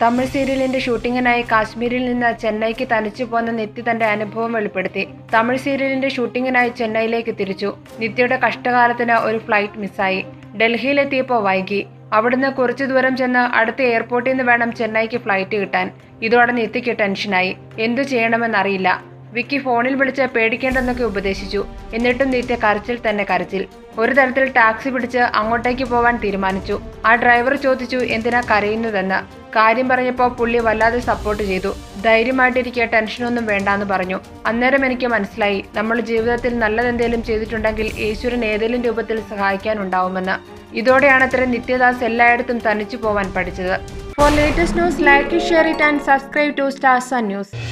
തമിഴ് സീരിയലിന്റെ ഷൂട്ടിങ്ങിനായി കാശ്മീരിൽ നിന്ന് ചെന്നൈക്ക് തനിച്ചു പോന്ന നിത്യ തന്റെ അനുഭവം വെളിപ്പെടുത്തി തമിഴ് സീരിയലിന്റെ ഷൂട്ടിങ്ങിനായി ചെന്നൈയിലേക്ക് തിരിച്ചു നിത്യയുടെ കഷ്ടകാലത്തിന് ഒരു ഫ്ലൈറ്റ് മിസ്സായി ഡൽഹിയിലെത്തിയപ്പോൾ വൈകി അവിടുന്ന് കുറച്ചു ദൂരം ചെന്ന് അടുത്ത എയർപോർട്ടിൽ നിന്ന് വേണം ചെന്നൈക്ക് ഫ്ലൈറ്റ് കിട്ടാൻ ഇതോടെ നിത്യയ്ക്ക് ടെൻഷനായി എന്തു ചെയ്യണമെന്നറിയില്ല വിക്കി ഫോണിൽ വിളിച്ച് പേടിക്കേണ്ടെന്നൊക്കെ ഉപദേശിച്ചു എന്നിട്ടും നിത്യ കരച്ചിൽ തന്നെ കരച്ചിൽ ഒരു തരത്തിൽ ടാക്സി പിടിച്ച് അങ്ങോട്ടേക്ക് പോവാൻ തീരുമാനിച്ചു ആ ഡ്രൈവർ ചോദിച്ചു എന്തിനാ കരയുന്നതെന്ന് കാര്യം പറഞ്ഞപ്പോൾ പുള്ളി വല്ലാതെ സപ്പോർട്ട് ചെയ്തു ധൈര്യമായിട്ടിരിക്കുക ടെൻഷനൊന്നും വേണ്ടാന്ന് പറഞ്ഞു അന്നേരം എനിക്ക് മനസ്സിലായി നമ്മൾ ജീവിതത്തിൽ നല്ലതെന്തേലും ചെയ്തിട്ടുണ്ടെങ്കിൽ ഈശ്വരൻ ഏതെങ്കിലും രൂപത്തിൽ സഹായിക്കാനുണ്ടാവുമെന്ന് ഇതോടെയാണ് അത്ര നിത്യദാസ് എല്ലായിടത്തും തനിച്ചു പോവാൻ പഠിച്ചത് for latest news like share it and subscribe to stars news